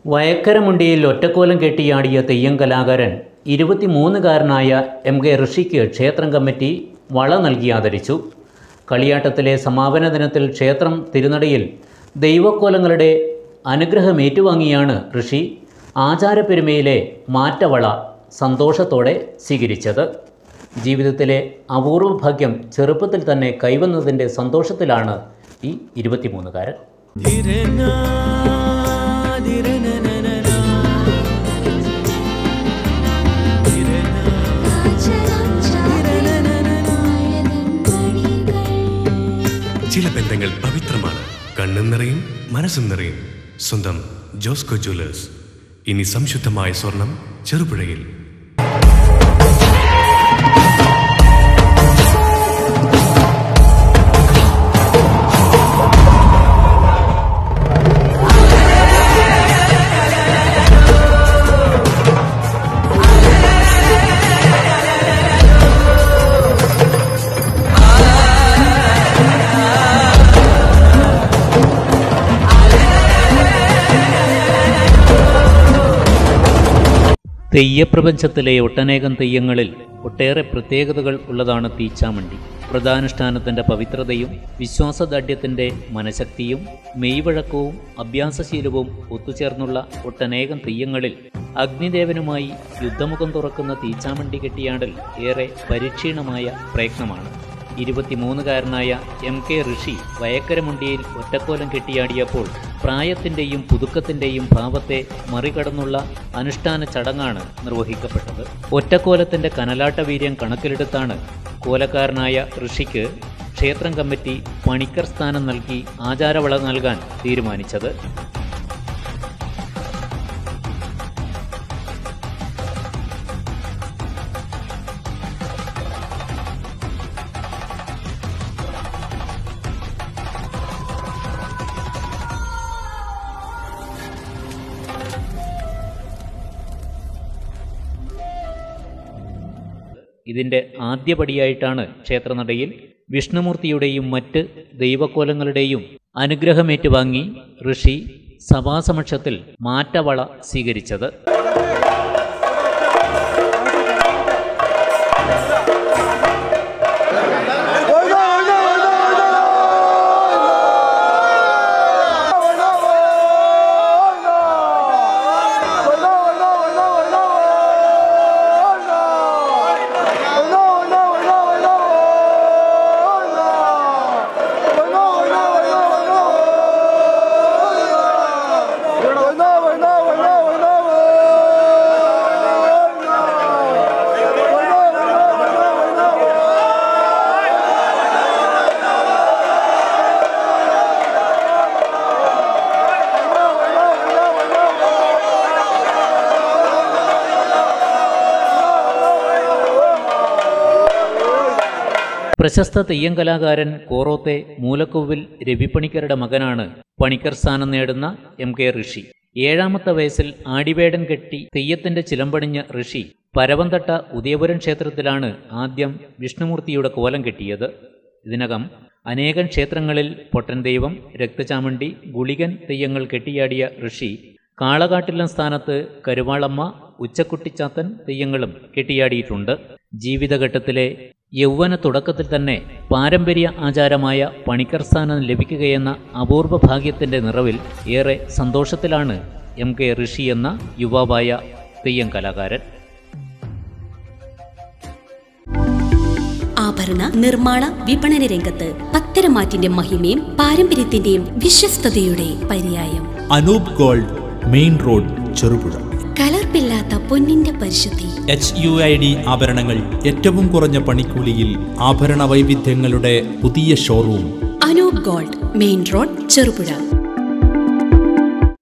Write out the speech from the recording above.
വയക്കരമുണ്ടിയിൽ ഒറ്റക്കോലം കെട്ടിയാടിയ തെയ്യം കലാകാരൻ ഇരുപത്തിമൂന്നുകാരനായ M K ഋഷിക്ക് ക്ഷേത്രം committee വള നൽകി ആദരിച്ചു കളിയാട്ടത്തിലെ സമാപന ദിനത്തിൽ ക്ഷേത്രം തിരുനടയിൽ ദൈവക്കോലങ്ങളുടെ അനുഗ്രഹം ഏറ്റുവാങ്ങിയാണ് ഋഷി ആചാരപ്പെരുമയിലെ മാറ്റവള സന്തോഷത്തോടെ സ്വീകരിച്ചത് ജീവിതത്തിലെ അപൂർവ ഭാഗ്യം ചെറുപ്പത്തിൽ തന്നെ കൈവന്നതിൻ്റെ സന്തോഷത്തിലാണ് ഈ ഇരുപത്തിമൂന്നുകാരൻ ചില ബന്ധങ്ങൾ പവിത്രമാണ് കണ്ണും നിറയും മനസ്സും നിറയും സ്വന്തം ജോസ്കോ ജ്വല്ലേഴ്സ് ഇനി സംശുദ്ധമായ സ്വർണം ചെറുപുഴയിൽ തെയ്യപ്രപഞ്ചത്തിലെ ഒട്ടനേകം തെയ്യങ്ങളിൽ ഒട്ടേറെ പ്രത്യേകതകൾ ഉള്ളതാണ് തീച്ചാമണ്ടി വ്രതാനുഷ്ഠാനത്തിൻ്റെ പവിത്രതയും വിശ്വാസദാഢ്യത്തിൻ്റെ മനഃശക്തിയും മെയ്വഴക്കവും അഭ്യാസശീലവും ഒത്തുചേർന്നുള്ള ഒട്ടനേകം തെയ്യങ്ങളിൽ അഗ്നിദേവനുമായി യുദ്ധമുഖം തുറക്കുന്ന തീച്ചാമണ്ടി കെട്ടിയാടൽ ഏറെ പരിക്ഷീണമായ പ്രയത്നമാണ് ഇരുപത്തിമൂന്നുകാരനായ എം കെ ഋഷി വയക്കരമുണ്ടിയിൽ ഒറ്റക്കോലം കെട്ടിയാടിയപ്പോൾ പ്രായത്തിൻ്റെയും പുതുക്കത്തിൻ്റെയും ഭാവത്തെ മറികടന്നുള്ള അനുഷ്ഠാന ചടങ്ങാണ് നിർവഹിക്കപ്പെട്ടത് ഒറ്റക്കോലത്തിൻ്റെ കനലാട്ട വീര്യം കണക്കിലെടുത്താണ് കോലക്കാരനായ ഋഷിക്ക് ക്ഷേത്രം കമ്മിറ്റി പണിക്കർ സ്ഥാനം നൽകി ആചാരവള നൽകാൻ തീരുമാനിച്ചത് ഇതിൻ്റെ ആദ്യപടിയായിട്ടാണ് ക്ഷേത്രനടയിൽ വിഷ്ണുമൂർത്തിയുടെയും മറ്റ് ദൈവക്കോലങ്ങളുടെയും അനുഗ്രഹമേറ്റുവാങ്ങി ഋഷി സഭാസമക്ഷത്തിൽ മാറ്റവള സ്വീകരിച്ചത് പ്രശസ്ത തെയ്യം കലാകാരൻ കോറോത്തെ മൂലക്കൊവിൽ രവിപ്പണിക്കരുടെ മകനാണ് പണിക്കർ സ്ഥാനം നേടുന്ന എം കെ ഋഷി ഏഴാമത്തെ വയസ്സിൽ ആടിവേടൻ കെട്ടി തെയ്യത്തിന്റെ ചിലമ്പണിഞ്ഞ ഋഷി പരവന്തട്ട ഉദയപുരം ക്ഷേത്രത്തിലാണ് ആദ്യം വിഷ്ണുമൂർത്തിയുടെ കോലം കെട്ടിയത് ഇതിനകം അനേകം ക്ഷേത്രങ്ങളിൽ പൊട്ടൻ ദൈവം രക്തചാമണ്ടി ഗുളികൻ തെയ്യങ്ങൾ കെട്ടിയാടിയ ഋഷി കാളകാട്ടിലം സ്ഥാനത്ത് കരുവാളമ്മ ഉച്ചക്കുട്ടിച്ചാത്തൻ തെയ്യങ്ങളും കെട്ടിയാടിയിട്ടുണ്ട് ജീവിതഘട്ടത്തിലെ യൗവന തുടക്കത്തിൽ തന്നെ പാരമ്പര്യ ആചാരമായ പണിക്കർ സ്ഥാനം ലഭിക്കുകയെന്ന അപൂർവ ഭാഗ്യത്തിൻ്റെ നിറവിൽ ഏറെ സന്തോഷത്തിലാണ് എം കെ ഋഷി എന്ന യുവാവായ തെയ്യം കലാകാരൻ ആഭരണ നിർമ്മാണ വിപണന രംഗത്ത് പത്തരമാറ്റിന്റെ മഹിമയും പാരമ്പര്യത്തിന്റെയും വിശ്വസ്തയുടെ പര്യായം Anoop gold main road Cherupuzha കലർപ്പില്ലാത്ത പൊന്നിന്റെ പരിശുദ്ധി എച്ച് യു ഐ ഡി ആഭരണങ്ങൾ ഏറ്റവും കുറഞ്ഞ പണിക്കൂലിയിൽ ആഭരണ വൈവിധ്യങ്ങളുടെ പുതിയ showroom Anoop gold main road Cherupuzha